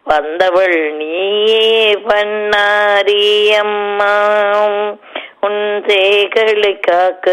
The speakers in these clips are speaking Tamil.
வந்தவள் நீயே பண்ணாரி அம்மா உன் சேகளை காக்க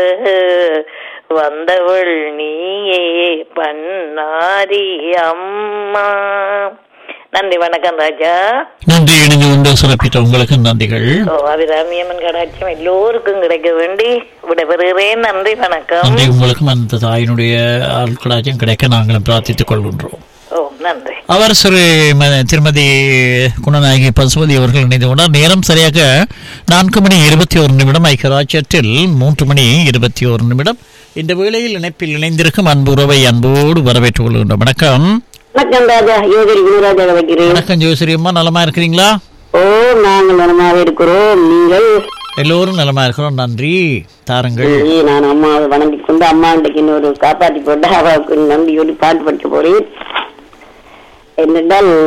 வந்தவள் நீயே பண்ணாரி அம்மா நன்றி வணக்கம் ராஜா நன்றி இணைந்து கொண்டு சிறப்பித்த உங்களுக்கு நன்றிகள் ஓ அபிராமியம்மன் கடாட்சியம் எல்லோருக்கும் கிடைக்க வேண்டி விடைபெறுகிறேன் நன்றி வணக்கம் நன்றி உங்களுக்கும் அந்த தாயினுடைய ஆட்களாச்சும் கிடைக்க நாங்களும் பிரார்த்தித்துக் கொள்கின்றோம் ஓ நன்றி அவர் சிறு ம- திருமதி குணநாயகி பசுபதி அவர்கள் இணைந்து கொண்டார் நேரம் சரியாக நான்கு மணி இருபத்தி ஒரு நிமிடம் ஐக்கியராட்சியத்தில் மூன்று மணி இருபத்தி ஒரு நிமிடம் இந்த வேளையில் இணைப்பில் இணைந்திருக்கும் அன்பு உறவை அன்போடு வரவேற்றுக் கொள்கின்றோம் வணக்கம் வணக்கம் ராஜா யோகரி குருராஜா வைக்கிறேன் வணக்கம் ஜோசிரி அம்மா நலமா இருக்கிறீங்களா ஓ நாங்கள் நலமாக இருக்கிறோம் நீங்கள் எல்லோரும் நலமா இருக்கிறோம் நன்றி தாருங்கள் சரி, நான் அம்மாவை வணங்கி கொண்டு அம்மா இன்றைக்கு இன்னொரு காப்பாற்றி போட்டு அவருக்கு நம்பியோடு பாட்டு படிக்க போறேன் என்னென்றால்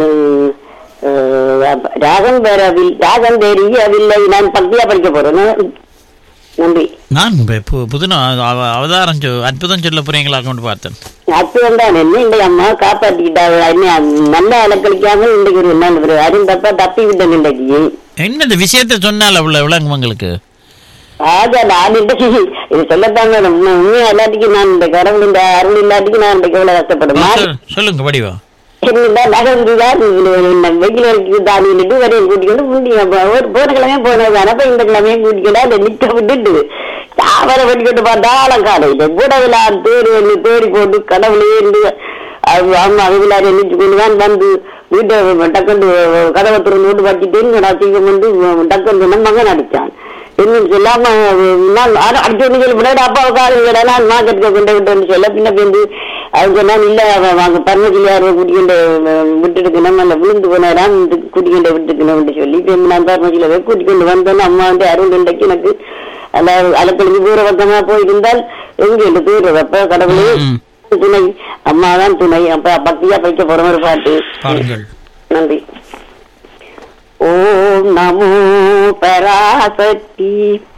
அஹ், ராகம் பெறவில் ராகம் தெரியவில்லை நான் பக்தியா படிக்க போறேன் நன்றி நான் இப்ப பு- புதுன அவ- அவதாரம் சொ- அற்புதம் சொல்ல போறீங்களா கொண்டு பார்த்தேன் அற்புதம் தான் என்ன இந்த அம்மா காப்பாற்றிக்கிட்டாங்க என்ன நல்லா அலக்களிக்காமல் இன்றைக்கு ஒரு நான் ஒரு அருந்தப்பா தப்பி விட்டேன் இன்றைக்கு என்ன இந்த விஷயத்தை சொன்னால் அவ்வளவு விளங்கும் உங்களுக்கு ஆஜா நான் இன்றைக்கு இது சொல்லத்தாங்க உண்மையா எல்லாத்துக்கும் நான் இந்த கடவுள் இந்த அருள் இல்லாட்டிக்கு நான் இன்றைக்கு எவ்வளவு கஷ்டப்படும் சொல்- சொல்லுங்க படிவா என்னடா நகர்ந்துதான் வெயில் வரைக்கும் தாண்டி நின்று வரையும் கூட்டிக்கிட்டு முந்தி ஒரு போன கிழமையே போனது அப்ப இந்த கிழமையே கூட்டிக்கிட்டா அதை நிக்க விட்டுட்டு தாவரை பண்ணிக்கிட்டு பார்த்தாலும் காலையில கூடவில தேடி வந்து தேடி போட்டு கடவுளே இருந்து அது அம்மா விழாரி நின்று கொண்டு தான் வந்து வீட்டை டக்குண்டு கதவை திறந்து விட்டு வச்சுட்டு நான் சீக்கிரம் வந்து டக்குன்னு சொன்ன மகன் அடிச்சான் இன்னும் சொல்லாம நான் அடிச்சு ஒண்ணு சொல்லி விடாது அப்பாவை காலையில் நான் மார்க்கெட்டுக்கு கொண்டு விட்டேன்னு சொல்ல பின்ன பிந்து அது சொன்னா இல்ல அவன் வாங்க பரமசிலியார் கூட்டிக்கிண்டு விட்டுருக்கணும் அந்த விழுந்து போனாராம் கூட்டிக்கிண்டு விட்டுக்கணும்னு சொல்லி இப்ப நான் பரமசில போய் கூட்டிக்கொண்டு வந்தேன் அம்மா வந்து அருள் இன்றைக்கு எனக்கு அந்த அலக்கழிஞ்சு தூர பக்கமா போயிருந்தால் எங்க என்று தூர அப்ப கடவுளே ம். துணை அம்மா தான் துணை அப்ப பக்தியா படிக்க போற ஒரு பாட்டு பாருங்கள் நன்றி ஓம் நமோ பராசக்தி